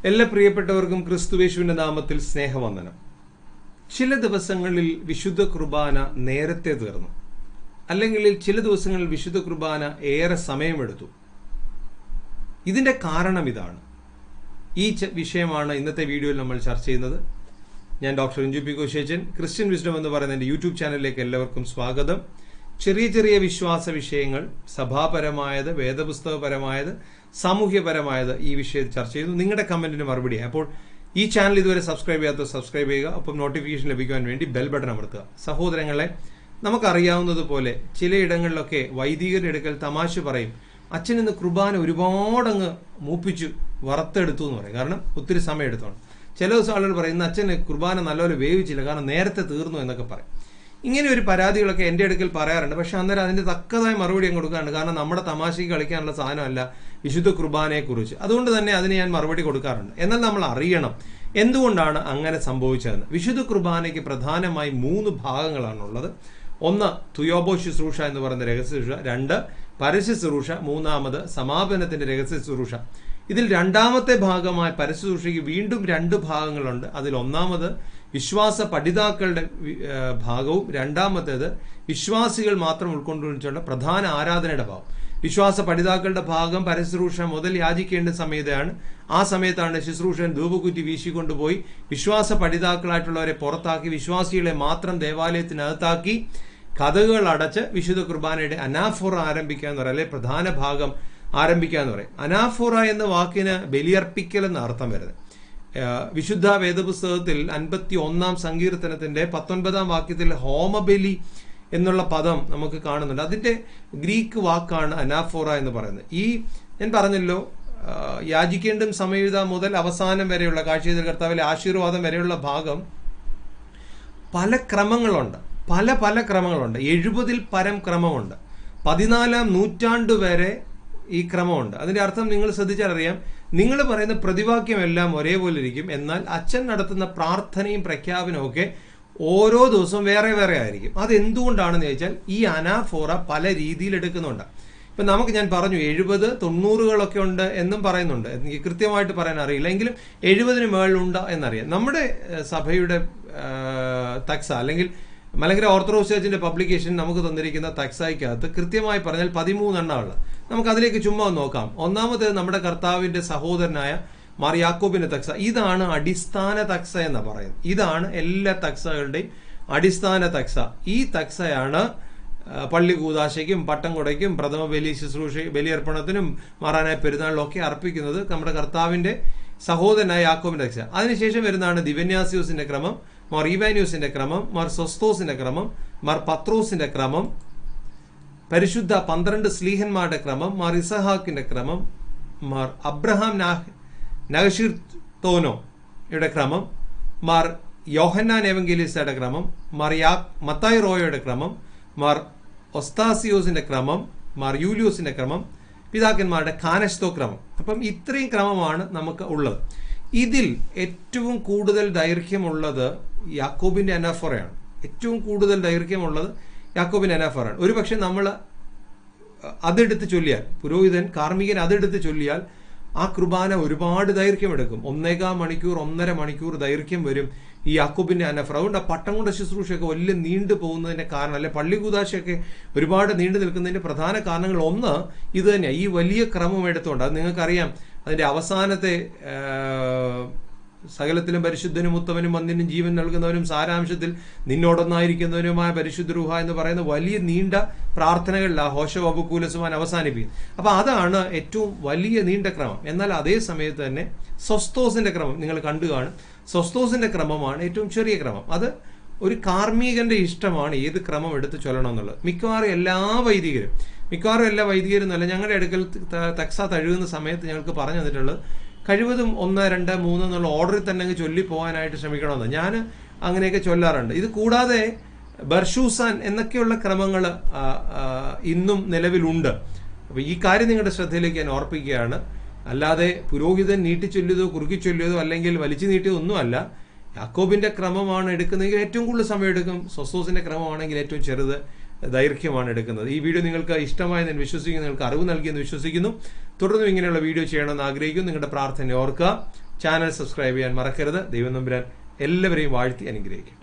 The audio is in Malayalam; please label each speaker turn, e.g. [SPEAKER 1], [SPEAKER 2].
[SPEAKER 1] എല്ലാ പ്രിയപ്പെട്ടവർക്കും ക്രിസ്തുവേശുവിന്റെ നാമത്തിൽ സ്നേഹവന്ദനം ചില ദിവസങ്ങളിൽ വിശുദ്ധ കുർബാന നേരത്തെ തീർന്നു അല്ലെങ്കിൽ ചില ദിവസങ്ങളിൽ വിശുദ്ധ കുർബാന ഏറെ സമയമെടുത്തു ഇതിന്റെ കാരണം ഇതാണ് ഈ ച- വിഷയമാണ് ഇന്നത്തെ വീഡിയോയിൽ നമ്മൾ ചർച്ച ചെയ്യുന്നത് ഞാൻ doctor Inchu P Koshechan Christian wisdom എന്ന് പറയുന്ന എൻ്റെ യൂട്യൂബ് ചാനലിലേക്ക് എല്ലാവർക്കും സ്വാഗതം ചെറിയ ചെറിയ വിശ്വാസ വിഷയങ്ങൾ സഭാപരമായത് വേദപുസ്തകപരമായത് സാമൂഹ്യപരമായത് ഈ വിഷയത്തിൽ ചർച്ച ചെയ്യുന്നു നിങ്ങളുടെ കമന്റിന് മറുപടി അപ്പോൾ ഈ ചാനൽ ഇതുവരെ സബ്സ്ക്രൈബ് ചെയ്യാത്ത സബ്സ്ക്രൈബ് ചെയ്യുക ഒപ്പം നോട്ടിഫിക്കേഷൻ ലഭിക്കുവാൻ വേണ്ടി ബെൽ ബട്ടൺ അമർത്തുക സഹോദരങ്ങളെ നമുക്കറിയാവുന്നതുപോലെ ചിലയിടങ്ങളിലൊക്കെ വൈദികരുടെ അടുക്കൽ തമാശ പറയും അച്ഛൻ ഇന്ന് കുർബാന ഒരുപാടങ്ങ് മൂപ്പിച്ചു വറുത്തെടുത്തു എന്ന് പറയും കാരണം ഒത്തിരി സമയം എടുത്തോണം ചില ദിവസം ആളുകൾ പറയും ഇന്ന് അച്ഛന് കുർബാന നല്ലപോലെ വേവിച്ചില്ല കാരണം നേരത്തെ തീർന്നു എന്നൊക്കെ പറയും ഇങ്ങനെ ഒരു പരാതികളൊക്കെ എൻ്റെ അടുക്കൽ പറയാറുണ്ട് പക്ഷെ അന്നേരം അതിന്റെ തക്കതായ മറുപടി ഞാൻ കൊടുക്കാറുണ്ട് കാരണം നമ്മുടെ തമാശയ്ക്ക് കളിക്കാനുള്ള സാധനമല്ല വിശുദ്ധ കുർബാനയെക്കുറിച്ച് അതുകൊണ്ട് തന്നെ അതിന് ഞാൻ മറുപടി കൊടുക്കാറുണ്ട് എന്നാൽ നമ്മൾ അറിയണം എന്തുകൊണ്ടാണ് അങ്ങനെ സംഭവിച്ചതെന്ന് വിശുദ്ധ കുർബാനയ്ക്ക് പ്രധാനമായി മൂന്ന് ഭാഗങ്ങളാണുള്ളത് ഒന്ന് തുയോബോ ശുശ്രൂഷ എന്ന് പറയുന്ന രഹസ്യ ശുശ്രൂഷ രണ്ട് പരസ്യ ശുശ്രൂഷ മൂന്നാമത് സമാപനത്തിന്റെ രഹസ്യ ശുശ്രൂഷ ഇതിൽ രണ്ടാമത്തെ ഭാഗമായ പരസ്യ ശുശ്രൂഷയ്ക്ക് വീണ്ടും രണ്ട് ഭാഗങ്ങളുണ്ട് അതിൽ ഒന്നാമത് വിശ്വാസ പഠിതാക്കളുടെ വി- ആ, ഭാഗവും രണ്ടാമത്തേത് വിശ്വാസികൾ മാത്രം ഉൾക്കൊണ്ടുള്ള പ്രധാന ആരാധനയുടെ ഭാഗം വിശ്വാസ പഠിതാക്കളുടെ ഭാഗം പരശുശ്രൂഷ മുതൽ യാചിക്കേണ്ട സമയത്താണ് ആ സമയത്താണ് ശുശ്രൂഷൻ ധൂപക്കുറ്റി വീശിക്കൊണ്ടുപോയി വിശ്വാസ പഠിതാക്കളായിട്ടുള്ളവരെ പുറത്താക്കി വിശ്വാസികളെ മാത്രം ദേവാലയത്തിനകത്താക്കി കഥകൾ അടച്ച് വിശുദ്ധ കുർബാനയുടെ അനാഫോറ ആരംഭിക്കുക എന്ന് പറയുന്നത് പ്രധാന ഭാഗം ആരംഭിക്കുക എന്ന് പറയും അനാഫോറ എന്ന വാക്കിന് ബലിയർപ്പിക്കൽ എന്ന അർത്ഥം വരുന്നത് ഏഹ് വിശുദ്ധ വേദപുസ്തകത്തിൽ അൻപത്തി ഒന്നാം സങ്കീർത്തനത്തിന്റെ പത്തൊൻപതാം വാക്യത്തിൽ ഹോമബലി എന്നുള്ള പദം നമുക്ക് കാണുന്നുണ്ട് അതിന്റെ ഗ്രീക്ക് വാക്കാണ് അനാഫോറ എന്ന് പറയുന്നത് ഈ ഞാൻ പറഞ്ഞല്ലോ ആഹ് യാചിക്കേണ്ടും സമയത മുതൽ അവസാനം വരെയുള്ള കാഴ്ച കർത്താവിലെ ആശീർവാദം വരെയുള്ള ഭാഗം പല ക്രമങ്ങളുണ്ട് പല പല ക്രമങ്ങളുണ്ട് എഴുപതിൽ പരം ക്രമമുണ്ട് പതിനാലാം നൂറ്റാണ്ട് വരെ ഈ ക്രമമുണ്ട് അതിന്റെ അർത്ഥം നിങ്ങൾ ശ്രദ്ധിച്ചാൽ അറിയാം നിങ്ങൾ പറയുന്ന പ്രതിവാക്യം എല്ലാം ഒരേപോലെ ഇരിക്കും എന്നാൽ അച്ഛൻ നടത്തുന്ന പ്രാർത്ഥനയും പ്രഖ്യാപനവും ഒക്കെ ഓരോ ദിവസവും വേറെ വേറെ ആയിരിക്കും അത് എന്തുകൊണ്ടാണെന്ന് ചോദിച്ചാൽ ഈ അനാഫോറ പല രീതിയിൽ എടുക്കുന്നുണ്ട് ഇപ്പൊ നമുക്ക് ഞാൻ പറഞ്ഞു എഴുപത് തൊണ്ണൂറുകളൊക്കെ ഉണ്ട് എന്നും പറയുന്നുണ്ട് എനിക്ക് കൃത്യമായിട്ട് പറയാൻ അറിയില്ല എങ്കിലും എഴുപതിന് മേളിലുണ്ട് എന്നറിയാം നമ്മുടെ ഏഹ്, സഭയുടെ ഏഹ്, തക്സ അല്ലെങ്കിൽ മലങ്കര ഓർത്തഡോക്സ് ചർച്ചിന്റെ പബ്ലിക്കേഷൻ നമുക്ക് തന്നിരിക്കുന്ന തക്സായിക്കകത്ത് കൃത്യമായി പറഞ്ഞാൽ പതിമൂന്നെണ്ണമുള്ള നമുക്ക് അതിലേക്ക് ചുമ്മാ ഒന്ന് നോക്കാം ഒന്നാമത്തേത് നമ്മുടെ കർത്താവിന്റെ സഹോദരനായ മാർ യാക്കോബിന്റെ തക്സ ഇതാണ് അടിസ്ഥാന തക്സ എന്ന് പറയുന്നത് ഇതാണ് എല്ലാ തക്സകളുടെയും അടിസ്ഥാന തക്സ ഈ തക്സയാണ് ആ, പള്ളി കൂതാശയ്ക്കും പട്ടം കുടയ്ക്കും പ്രഥമ ബലി ശുശ്രൂഷ ബലിയർപ്പണത്തിനും മാറാനായ പെരുന്നാളിലും ഒക്കെ അർപ്പിക്കുന്നത് നമ്മുടെ കർത്താവിന്റെ സഹോദരനായ യാക്കോബിന്റെ തക്സ അതിനുശേഷം വരുന്നതാണ് ദിവന്യാസിയോസിന്റെ ക്രമം മാർ ഈവാനിയോസിന്റെ ക്രമം മാർ സൊസ്തോസിന്റെ ക്രമം മാർ പത്രോസിന്റെ ക്രമം പരിശുദ്ധ പന്ത്രണ്ട് സ്ലീഹന്മാരുടെ ക്രമം മാർ ഇസഹാക്കിന്റെ ക്രമം മാർ അബ്രഹാം നഗഷീർ തോനോ യുടെ ക്രമം മാർ യോഹന്നാൻ എവങ്കേലിസയുടെ ക്രമം മാർ യാ മത്തായി റോയോയുടെ ക്രമം മാർ ഒസ്താസിയോസിന്റെ ക്രമം മാർ യൂലിയോസിന്റെ ക്രമം പിതാക്കന്മാരുടെ കാനസ്തോ ക്രമം അപ്പം ഇത്രയും ക്രമമാണ് നമുക്ക് ഉള്ളത് ഇതിൽ ഏറ്റവും കൂടുതൽ ദൈർഘ്യമുള്ളത് യാക്കോബിന്റെ അനാഫോറയാണ് ഏറ്റവും കൂടുതൽ ദൈർഘ്യമുള്ളത് യാക്കോബിന്റെ അനാഫോറാണ് ഒരു പക്ഷെ നമ്മൾ അതെടുത്ത് ചൊല്ലിയാൽ പുരോഹിതൻ കാർമ്മികൻ അതെടുത്ത് ചൊല്ലിയാൽ ആ കുർബാന ഒരുപാട് ദൈർഘ്യമെടുക്കും ഒന്നേകാൽ മണിക്കൂർ ഒന്നര മണിക്കൂർ ദൈർഘ്യം വരും ഈ യാക്കോബിന്റെ അനഫർ അതുകൊണ്ട് ആ പട്ടം കൊണ്ട ശുശ്രൂഷയൊക്കെ വലിയ നീണ്ടു പോകുന്നതിന്റെ കാരണം അല്ലെ പള്ളി കൂതാശയൊക്കെ ഒരുപാട് നീണ്ടു നിൽക്കുന്നതിന്റെ പ്രധാന കാരണങ്ങൾ ഒന്ന് ഇത് തന്നെയാണ് ഈ വലിയ ക്രമം എടുത്തുകൊണ്ട് അത് നിങ്ങൾക്കറിയാം അതിന്റെ അവസാനത്തെ ആ, സകലത്തിലും പരിശുദ്ധനും ഉത്തമനും വന്ദിനും ജീവൻ നൽകുന്നവനും സാരാംശത്തിൽ നിന്നോടൊന്നായിരിക്കുന്നവനുമായ പരിശുദ്ധ രൂഹ എന്ന് പറയുന്ന വലിയ നീണ്ട പ്രാർത്ഥനകളിൽ ആ ഹോഷ വബുക്കൂലസുമാൻ അവസാനിപ്പിക്കും അപ്പൊ അതാണ് ഏറ്റവും വലിയ നീണ്ട ക്രമം എന്നാൽ അതേ സമയത്ത് തന്നെ സ്വസ്തോസിന്റെ ക്രമം നിങ്ങൾ കണ്ടു കാണും സ്വസ്തോസിന്റെ ക്രമമാണ് ഏറ്റവും ചെറിയ ക്രമം അത് ഒരു കാർമ്മികന്റെ ഇഷ്ടമാണ് ഏത് ക്രമം എടുത്ത് ചൊല്ലണം എന്നുള്ളത് മിക്കവാറും എല്ലാ വൈദികരും മിക്കവാറും എല്ലാ വൈദികരും എന്നല്ല ഞങ്ങളുടെ അടുക്കൽ ത- തക്സ തഴുകുന്ന സമയത്ത് ഞങ്ങൾക്ക് പറഞ്ഞു തന്നിട്ടുള്ളത് കഴിവതും ഒന്ന് രണ്ട് മൂന്ന് എന്നുള്ള ഓർഡറിൽ തന്നെ അങ്ങ് ചൊല്ലി പോകാനായിട്ട് ശ്രമിക്കണമെന്ന് ഞാൻ അങ്ങനെയൊക്കെ ചൊല്ലാറുണ്ട് ഇത് കൂടാതെ ബർഷൂസാൻ എന്നൊക്കെയുള്ള ക്രമങ്ങൾ ഇന്നും നിലവിലുണ്ട് അപ്പൊ ഈ കാര്യം നിങ്ങളുടെ ശ്രദ്ധയിലേക്ക് ഞാൻ ഓർപ്പിക്കുകയാണ് അല്ലാതെ പുരോഹിതൻ നീട്ടിച്ചൊല്ലിയതോ കുറുക്കി ചൊല്ലിയതോ അല്ലെങ്കിൽ വലിച്ചു നീട്ടിയതോ ഒന്നുമല്ല യാക്കോബിന്റെ ക്രമമാണ് എടുക്കുന്നതെങ്കിൽ ഏറ്റവും കൂടുതൽ സമയം എടുക്കും സൊസോസിന്റെ ക്രമമാണെങ്കിൽ ഏറ്റവും ചെറുത് ദൈർഘ്യമാണ് എടുക്കുന്നത് ഈ വീഡിയോ നിങ്ങൾക്ക് ഇഷ്ടമായി ഞാൻ വിശ്വസിക്കുന്നു നിങ്ങൾക്ക് അറിവ് നൽകിയെന്ന് വിശ്വസിക്കുന്നു തുടർന്നും ഇങ്ങനെയുള്ള വീഡിയോ ചെയ്യണമെന്ന് ആഗ്രഹിക്കുന്നു നിങ്ങളുടെ പ്രാർത്ഥന ഓർക്കുക ചാനൽ സബ്സ്ക്രൈബ് ചെയ്യാൻ മറക്കരുത് ദൈവം നമ്പുരാൻ എല്ലാവരെയും വാഴ്ത്തി അനുഗ്രഹിക്കും